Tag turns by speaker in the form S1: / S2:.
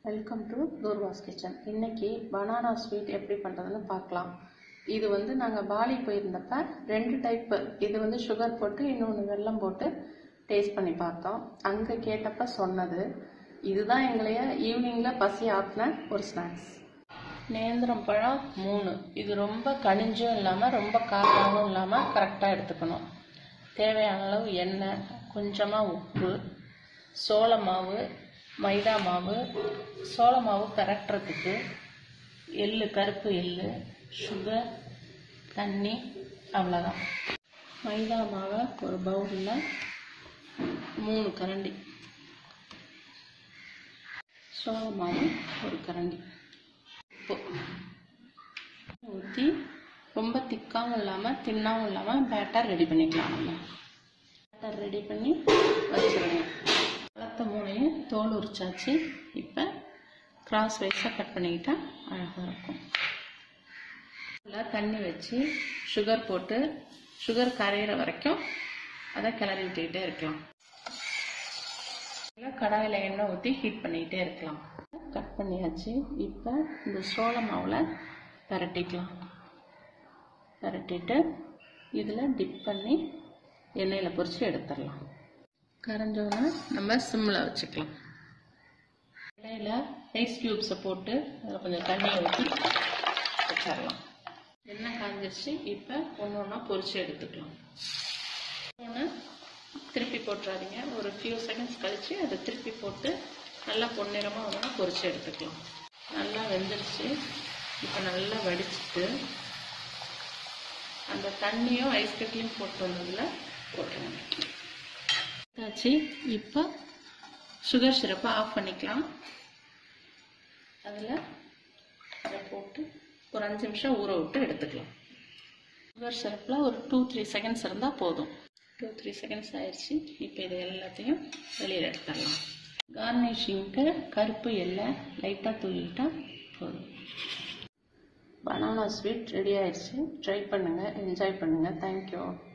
S1: welcome to Durvas kitchen இன்னைக்கு banana sweet எப்படி பண்ணுறதுன்னு பார்க்கலாம் இது வந்து நாங்கள் பாலி போயிருந்தப்ப ரெண்டு டைப்பு இது வந்து சுகர் போட்டு இன்னொன்று வெல்லம் போட்டு டேஸ்ட் பண்ணி பார்த்தோம் அங்கே கேட்டப்ப சொன்னது இதுதான் எங்களைய ஈவினிங்கில் பசி ஆட்டின ஒரு ஸ்நாக்ஸ் நேந்திரம் பழம் மூணு இது ரொம்ப கனிஞ்சும் இல்லாமல் ரொம்ப காரமாகவும் இல்லாமல் கரெக்டாக எடுத்துக்கணும் தேவையான அளவு எண்ணெய் கொஞ்சமாக உப்பு சோள மாவு மைதா மாவு சோள மாவு பரட்டுறதுக்கு எள்ளு கருப்பு எள்ளு சுகர் தண்ணி அவ்வளோதான் மைதா மாவை ஒரு பவுலில் மூணு கரண்டி சோள மாவு ஒரு கரண்டி உப்பு ஊற்றி ரொம்ப திக்காகவும் இல்லாமல் தின்னாவும் இல்லாமல் பேட்டர் ரெடி பண்ணிக்கலாம் நம்ம பேட்டர் ரெடி பண்ணி வச்சிருங்க பழத்தை மூணையும் தோல் உரிச்சாச்சு இப்போ கிராஸ் வைஸாக கட் பண்ணிக்கிட்டா அழகாக இருக்கும் இதில் தண்ணி வச்சு சுகர் போட்டு சுகர் கரையிற வரைக்கும் அதை கிளறி விட்டுக்கிட்டே இருக்கலாம் இல்லை கடாயில் எண்ணெய் ஊற்றி ஹீட் பண்ணிக்கிட்டே இருக்கலாம் கட் பண்ணியாச்சு இப்போ இந்த சோள மாவில் பரட்டிக்கலாம் பரட்டிட்டு இதில் டிப் பண்ணி எண்ணெயில் பொரித்து எடுத்துடலாம் கரைஞ்சோன்னா நம்ம சிம்மில் வச்சுக்கலாம் இடையில ஐஸ் க்யூப்ஸை போட்டு அதில் கொஞ்சம் தண்ணியை ஊற்றி வச்சிடலாம் எண்ணெய் காஞ்சிருச்சு இப்போ ஒன்று ஒன்றா பொரித்து எடுத்துக்கலாம் ஒன்று திருப்பி போட்டுறாதீங்க ஒரு ஃபியூ செகண்ட்ஸ் கழித்து அதை திருப்பி போட்டு நல்லா பொன்னிறமாக ஒன்றா பொரித்து எடுத்துக்கலாம் நல்லா வெந்துருச்சு இப்போ நல்லா வடிச்சிட்டு அந்த தண்ணியும் ஐஸ் கட்டியும் போட்டு வந்ததில் போட்டுருங்க ஆச்சு இப்போ சுகர் சிரப்பை ஆஃப் பண்ணிக்கலாம் அதில் அதை போட்டு ஒரு அஞ்சு நிமிஷம் ஊற விட்டு எடுத்துக்கலாம் சுகர் சிரப்பில் ஒரு டூ த்ரீ செகண்ட்ஸ் இருந்தால் போதும் டூ த்ரீ செகண்ட்ஸ் ஆயிடுச்சு இப்போ இது எல்லாத்தையும் வெளியில் எடுத்துடலாம் கார்னிஷிங்க்கு கருப்பு எல்லை லைட்டாக தூவிட்டா போதும் பனானா ஸ்வீட் ரெடி ஆயிடுச்சு ட்ரை பண்ணுங்கள் என்ஜாய் பண்ணுங்கள் தேங்க்யூ